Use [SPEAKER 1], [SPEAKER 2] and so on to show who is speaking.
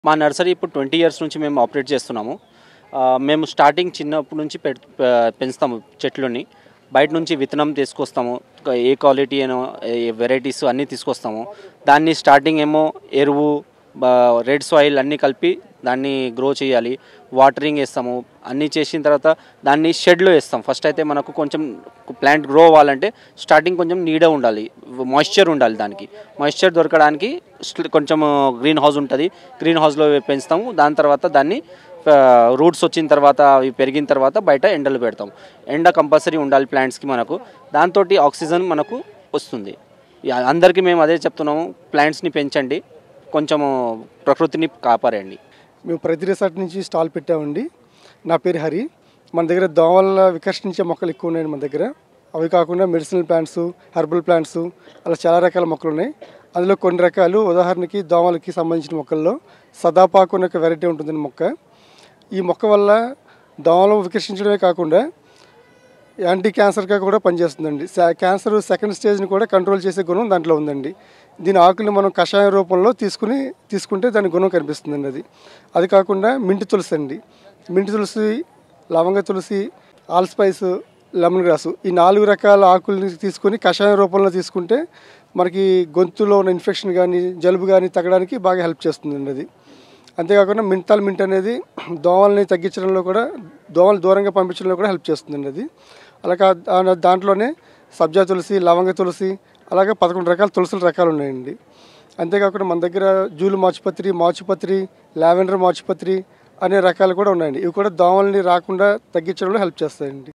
[SPEAKER 1] మా నర్సరీ ఇప్పుడు twenty years నుంచి మేము ఆపరేట్ చేస్తున్నాము ఆ, మేము స్టార్టింగ్ చిన్నప్పటి నుంచి పె పెంచుతాము చెట్లని బయట నుంచి విత్తనం తీసుకొస్తాము ఒక ఏ క్వాలిటీ అనో ఏ వెరైటీస్ అన్నీ తీసుకొస్తాము దాన్ని స్టార్టింగ్ ఏమో ఎరువు రెడ్ సాయిల్ అన్నీ కలిపి దాన్ని గ్రో చేయాలి వాటరింగ్ వేస్తాము అన్నీ చేసిన తర్వాత దాన్ని షెడ్లో వేస్తాం ఫస్ట్ అయితే మనకు కొంచెం ప్లాంట్ గ్రో అవ్వాలంటే స్టార్టింగ్ కొంచెం నీడ ఉండాలి మాయిశ్చర్ ఉండాలి దానికి మాయిశ్చర్ దొరకడానికి స్ల- కొంచెం గ్రీన్ హౌస్ ఉంటుంది గ్రీన్ హౌస్లో పెంచుతాము దాని తర్వాత దాన్ని రూట్స్ వచ్చిన తర్వాత అవి పెరిగిన తర్వాత బయట ఎండలు పెడతాం ఎండ కంపల్సరీ ఉండాలి ప్లాంట్స్కి మనకు దాంతో ఆక్సిజన్ మనకు వస్తుంది యా, అందరికీ మేము అదే చెప్తున్నాము ప్లాంట్స్ని పెంచండి కొంచెము ప్రకృతిని కాపాడండి
[SPEAKER 2] మేము ప్రతి రిసార్ట్ నుంచి స్టాల్ పెట్టామండి నా పేరు హరి మన దగ్గర దోమల వికర్షించే మొక్కలు ఎక్కువ ఉన్నాయి మన దగ్గర అవి కాకుండా మెడిసినల్ ప్లాంట్స్ హెర్బల్ ప్లాంట్స్ అలా చాలా రకాల మొక్కలు ఉన్నాయి అందులో కొన్ని రకాలు ఉదాహరణకి దోమలకి సంబంధించిన మొక్కల్లో సదాపాకు అనే ఒక వెరైటీ ఉంటుందండి మొక్క ఈ మొక్క వల్ల దోమలు వికర్షించడమే కాకుండా యాంటీ క్యాన్సర్గా కూడా పనిచేస్తుందండి సా- క్యాన్సర్ సెకండ్ స్టేజ్ని కూడా కంట్రోల్ చేసే గుణం దాంట్లో ఉందండి దీని ఆకుని మనం కషాయం రూపంలో తీసుకుని తీసుకుంటే దాని గుణం కనిపిస్తుందండి అది అది కాకుండా మింటి తులసి అండి మింటి తులసి లవంగ తులసి ఆల్ స్పైస్ లెమన్ గ్రాసు ఈ నాలుగు రకాల ఆకుల్ని తీసుకొని కషాయం రూపంలో తీసుకుంటే మనకి గొంతులో ఉన్న ఇన్ఫెక్షన్ కానీ జలుబు కానీ తగ్గడానికి బాగా హెల్ప్ చేస్తుందండి అది అంతేకాకుండా మింటాల్ మింట్ అనేది దోమల్ని తగ్గించడంలో కూడా దోమలు దూరంగా పంపించడంలో కూడా హెల్ప్ చేస్తుందండి అది అలాగా దా- దాంట్లోనే సబ్జా తులసి లవంగ తులసి అలాగే పదకొండు రకాల తులసుల రకాలు ఉన్నాయండి అంతేకాకుండా మన దగ్గర జూలు మాచుపత్రి మాచుపత్రి లావెండర్ మాచుపత్రి అనే రకాలు కూడా ఉన్నాయండి ఇవి కూడా దోమల్ని రాకుండా తగ్గించడంలో హెల్ప్ చేస్తాయండి